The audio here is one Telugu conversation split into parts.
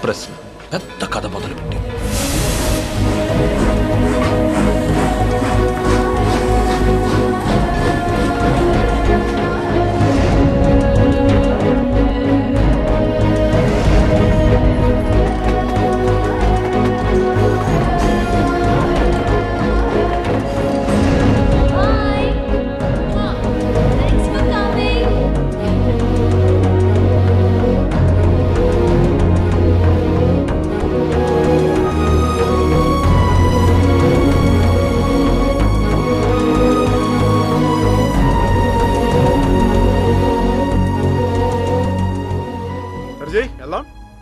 ప్రశ్న పెద్ద కథ మొదలుపెట్టింది Bye. Thanks for coming. సర్జీ వెళ్దాం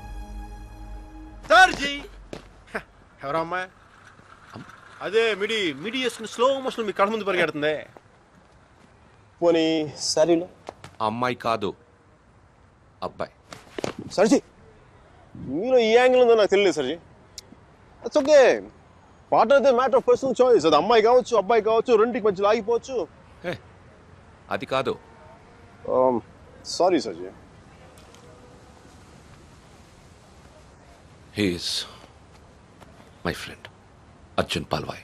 సర్జీ హ, ఎవరా అమ్మాయి అదే మిడి మిడి వేసుకుని స్లో మోషన్ మీ కళ్ళ ముందు పరిగెడుతుంది పోనీ సరేనా అమ్మాయి కాదు అబ్బాయి సర్జీ మీలో ఈ యాంగిల్ ఉందో నాకు తెలియదు సర్జీ అట్స్ ఓకే పార్ట్ అయితే మ్యాటర్ ఆఫ్ పర్సనల్ చాయిస్ అది అమ్మాయి కావచ్చు అబ్బాయి కావచ్చు రెండింటికి మధ్యలో ఆగిపోవచ్చు హే అది కాదు సారీ సర్జీ he's my friend Arjun Palvai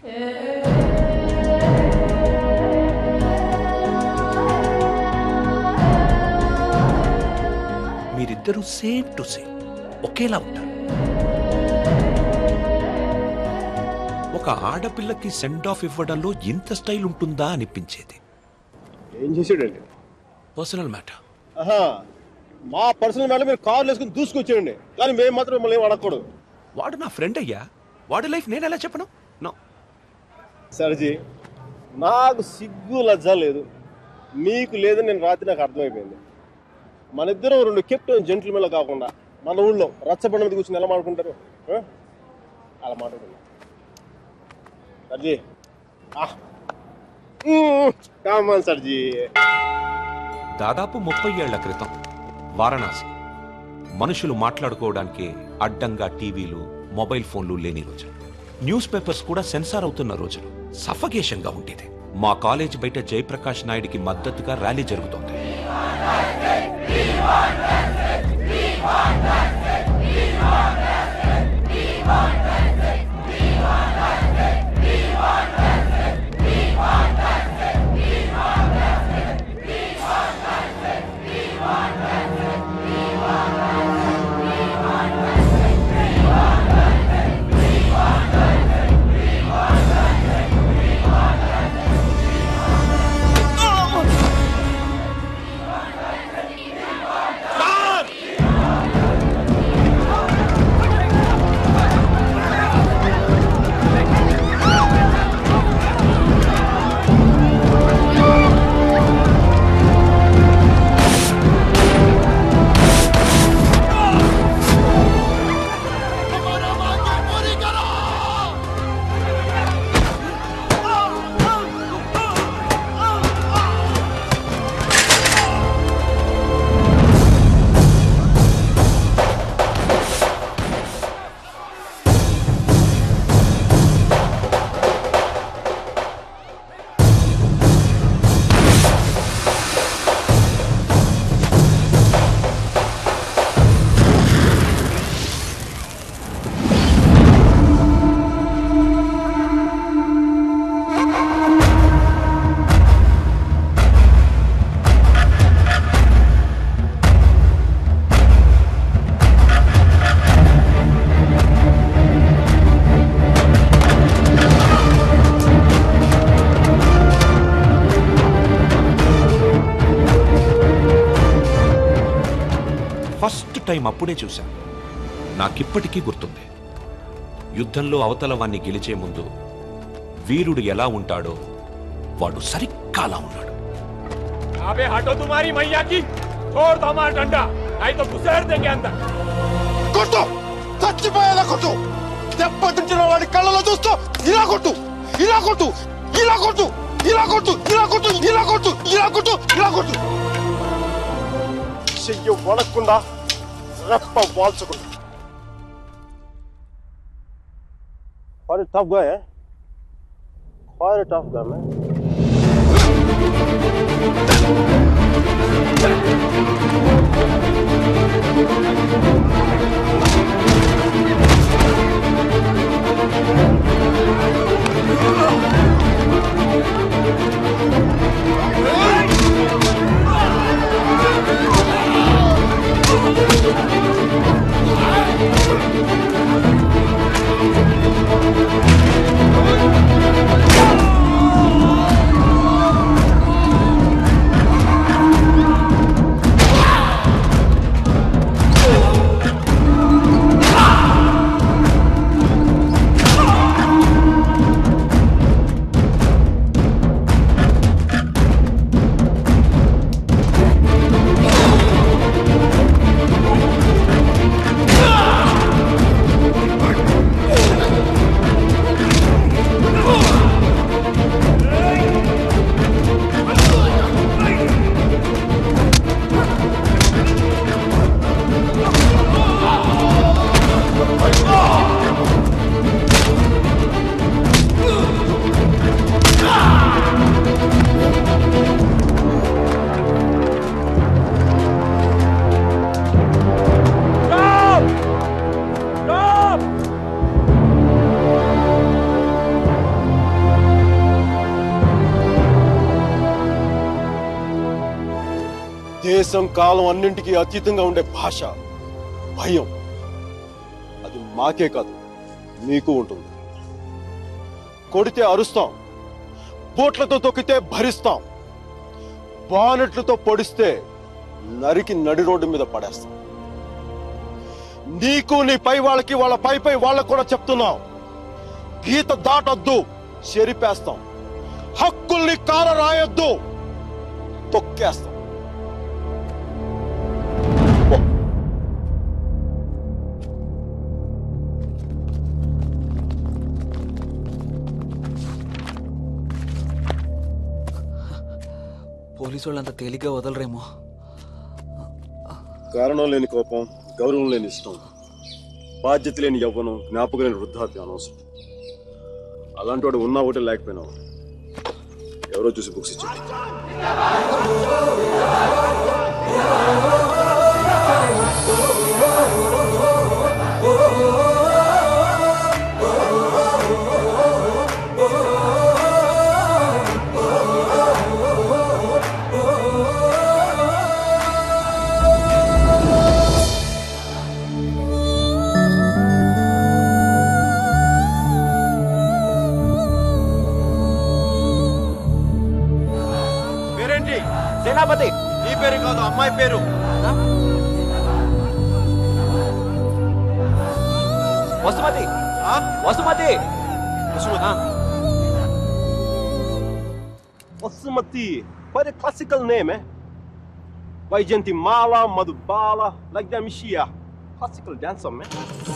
మీరిద్దరూ సేమ్ టు సేమ్ ఒకేలా ఉంటారు ఒక ఆడపిల్లకి సెండ్ ఆఫ్ ఇవ్వడంలో ఇంత స్టైల్ ఉంటుందా అనిపించేది ఏం చేసాడండి పర్సనల్ మ్యాటర్ ఆహా మా పర్సనల్ మ్యాటర్ మీరు కార్లు వేసుకుని దూసుకొచ్చేయండి కానీ మేము మాత్రం మిమ్మల్ని ఏం అడగకూడదు వాడు నా ఫ్రెండ్ అయ్యా వాడి లైఫ్ నేను ఎలా చెప్పను నో సర్జీ నాకు సిగ్గు లజ్జ లేదు మీకు లేదని నేను రాత్రి నాకు అర్థమైపోయింది మన ఇద్దరం రెండు కెప్టెన్ జెంట్ల కాకుండా మన ఊళ్ళో రచ్చబండ మీద కూర్చొని ఎలా మాడుకుంటారు ఆ? అలా మాట్లాడుకుందాం సర్జీ కామన్ సర్జీ దాదాపు ముప్పై ఏళ్ల క్రితం వారణాసి మనుషులు మాట్లాడుకోవడానికి అడ్డంగా టీవీలు మొబైల్ ఫోన్లు లేని రోజులు న్యూస్ పేపర్స్ కూడా సెన్సార్ అవుతున్న రోజులు సఫకేషన్ గా ఉండేది మా కాలేజ్ బయట జయప్రకాష్ నాయుడికి మద్దతుగా ర్యాలీ జరుగుతోంది ఫస్ట్ టైం అప్పుడే చూశాను నాకిప్పటికీ గుర్తుంది యుద్ధంలో అవతల వాణ్ణి గెలిచే ముందు వీరుడు ఎలా ఉంటాడో వాడు సరిగ్గా అలా ఉన్నాడు अबे हटो तुम्हारी मैया की छोड़ दो हमारा डंडा नहीं तो घुसेड़ देंगे अंदर కొట్టు చచ్చిపోయేలా కొట్టు దెబ్బతించిన వాడి కళ్ళలో చూస్తూ ఇలా కొట్టు ఇలా కొట్టు ఇలా కొట్టు ఇలా కొట్టు ఇలా కొట్టు ఇలా కొట్టు ఇలా కొట్టు ఇలా కొట్టు చెయ్యి వడకుండా రెప్ప వాల్చకుండా Quite a tough guy, eh? Quite a tough guy, man. Hey! దేశం కాలం అన్నింటికీ అతీతంగా ఉండే భాష భయం అది మాకే కాదు మీకు ఉంటుంది కొడితే అరుస్తాం బోట్లతో తొక్కితే భరిస్తాం బానెట్లతో పొడిస్తే నరికి నడి రోడ్డు మీద పడేస్తాం నీకు నీ పై వాళ్ళకి వాళ్ళ పై పై వాళ్ళకు కూడా చెప్తున్నాం గీత దాటొద్దు చెరిపేస్తాం హక్కుల్ని కార రాయొద్దు తొక్కేస్తాం పోలీసు వాళ్ళు అంత తేలిగ్గా వదలరేమో కారణం లేని కోపం గౌరవం లేని ఇష్టం బాధ్యత లేని యవ్వనం జ్ఞాపకం లేని వృద్ధాప్యం అనవసరం అలాంటి వాడు ఉన్నా ఒకటి లేకపోయినా ఒకటి. ఎవరో చూసి బుక్స్ ఇచ్చారు పేరేంటి సేనాపతి నీ పేరు కాదు అమ్మాయి పేరు వసుమతి ఆ? Vasumathi Vasumathi. Basmati, quite a classical name, eh? Vaijanti Mala, Madhubala, like them Shia. Classical dancer, man.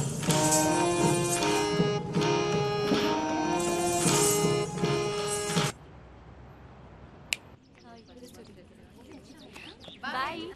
Bye.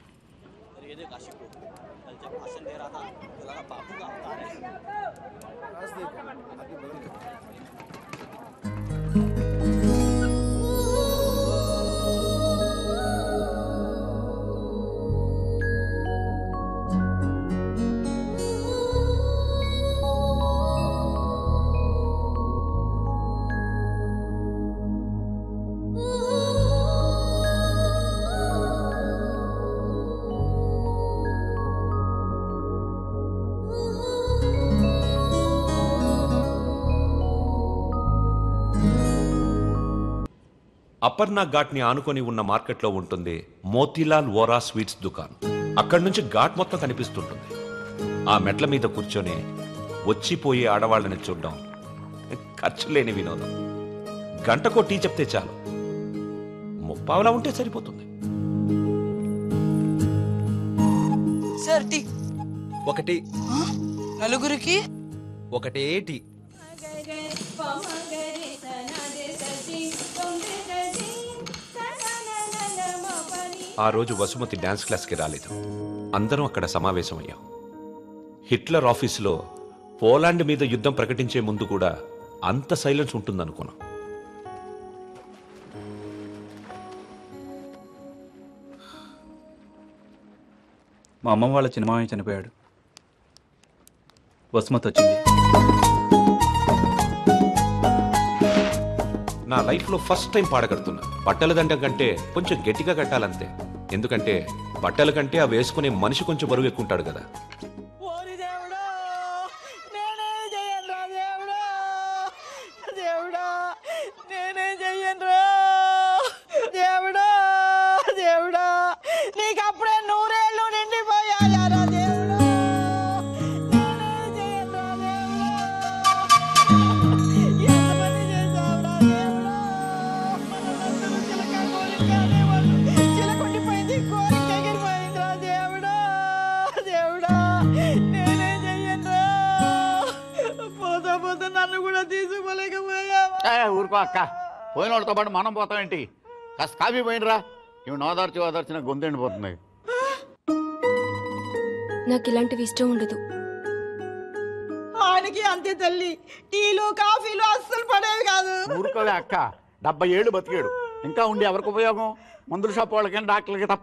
Aparna ghat ని ఆనుకొని ఉన్న మార్కెట్లో ఉంటుంది మోతీలాల్ వోరా స్వీట్స్ దుకాన్ అక్కడి నుంచి ఘాట్ మొత్తం కనిపిస్తుంటుంది ఆ మెట్ల మీద కూర్చొని వచ్చిపోయే ఆడవాళ్ళని చూడడం ఖర్చు లేని వినోదం గంటకో టీ చెప్తే చాలు ముప్పావలా ఉంటే సరిపోతుంది సార్ టీ ఒకటి నలుగురికి ఒకటే టీ ఆ రోజు వసుమతి డాన్స్ క్లాస్కి రాలేదు అందరం అక్కడ సమావేశమయ్యాం హిట్లర్ ఆఫీసులో పోలాండ్ మీద యుద్ధం ప్రకటించే ముందు కూడా అంత సైలెన్స్ ఉంటుందనుకున్నాం మా అమ్మ వాళ్ళ చిన్నమామయ్య చనిపోయాడు వసుమతి వచ్చింది నా లైఫ్లో ఫస్ట్ టైం పాడగడుతున్నా బట్టల దండం కంటే కొంచెం గట్టిగా కట్టాలంతే ఎందుకంటే బట్టల కంటే ఆ వేసుకునే మనిషి కొంచెం బరువు ఎక్కుంటాడు కదా ఓరి దేవుడా నేనే చెయ్యనురా దేవుడా దేవుడా నేనే చెయ్యనురా దేవుడా దేవుడా నీకు అప్పుడే నూరేళ్ళు నిండిపోయాయారా దేవుడా నేనే చెయ్యనురా దేవుడా ఎంతమంది చేశావురా దేవుడా మనమందరం చిలక కోరికనే వాళ్ళు చిలకొండిపోయింది కోరిక ఎగిరిపోయిందిరా దేవుడా దేవుడా నేనే చెయ్యనురా పోతా పోతా నన్ను కూడా తీసుకోలేకపోయావా ఏ, ఊరుకో అక్క పోయిన వాళ్ళతో పాటు మనం పోతాం ఏంటి కాస్త కాఫీ పోయినరా ఇవి ఓదార్చి ఓదార్చిన గొంతెండిపోతుంది నాకు ఇలాంటివి ఇష్టం ఉండదు ఆయనకి అంతే తల్లి టీలు కాఫీలు అస్సలు పడేవి కాదు ఊరుకోలే అక్క డెబ్బై ఏళ్ళు బతికాడు ఇంకా ఉండి ఎవరికి ఉపయోగం మందుల షాప్ వాళ్ళకి డాక్టర్లకి తప్ప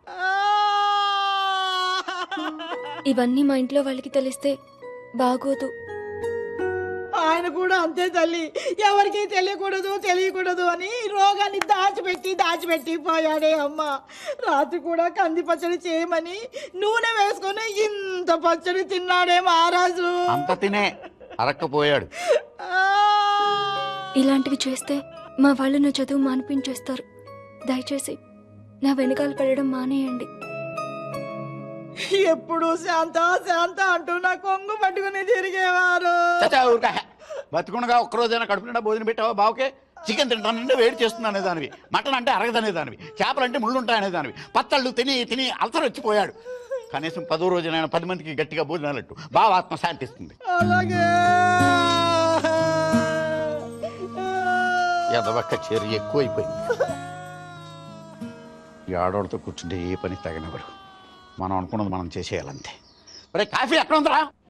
ఇవన్నీ మా ఇంట్లో వాళ్ళకి తెలిస్తే బాగోదు ఆయన కూడా అంతే తల్లి ఎవరికి తెలియకూడదు తెలియకూడదు అని రోగాన్ని దాచిపెట్టి దాచిపెట్టి పోయాడే అమ్మ రాత్రి కూడా కంది పచ్చడి చేయమని నూనె వేసుకొని ఇంత పచ్చడి తిన్నాడే మహారాజు అంత తినే అరక్కపోయాడు ఆ! ఇలాంటివి చేస్తే మా వాళ్ళు నా చదువు మానిపించేస్తారు దయచేసి నా వెనకాల పడడం మానేయండి ఎప్పుడు శాంత శాంత అంటూ నా కొంగు పట్టుకుని తిరిగేవారు చచ్చా ఊరుకా బతుకుండగా ఒక్కరోజైనా కడుపు నిండా భోజనం పెట్టావా బావకే చికెన్ తింటానంటే వేడి చేస్తుంది అనేదానివి మటన్ అంటే అరగదనేదానివి చేపలు అంటే ముళ్ళు ఉంటాయనేదానివి పత్తళ్ళు తిని తిని అల్సర్ వచ్చిపోయాడు కనీసం పదో రోజునైనా పది మందికి గట్టిగా భోజనాలట్టు బావ ఆత్మ శాంతిస్తుంది అలాగే ఎదవక్క చర్య ఎక్కువైపోయింది ఈ ఆడవాళ్ళతో కూర్చుంటే ఏ పని తగినవాడు మనం అనుకున్నది మనం చేసేయాలంతే మరి కాఫీ ఎక్కడ ఉందిరా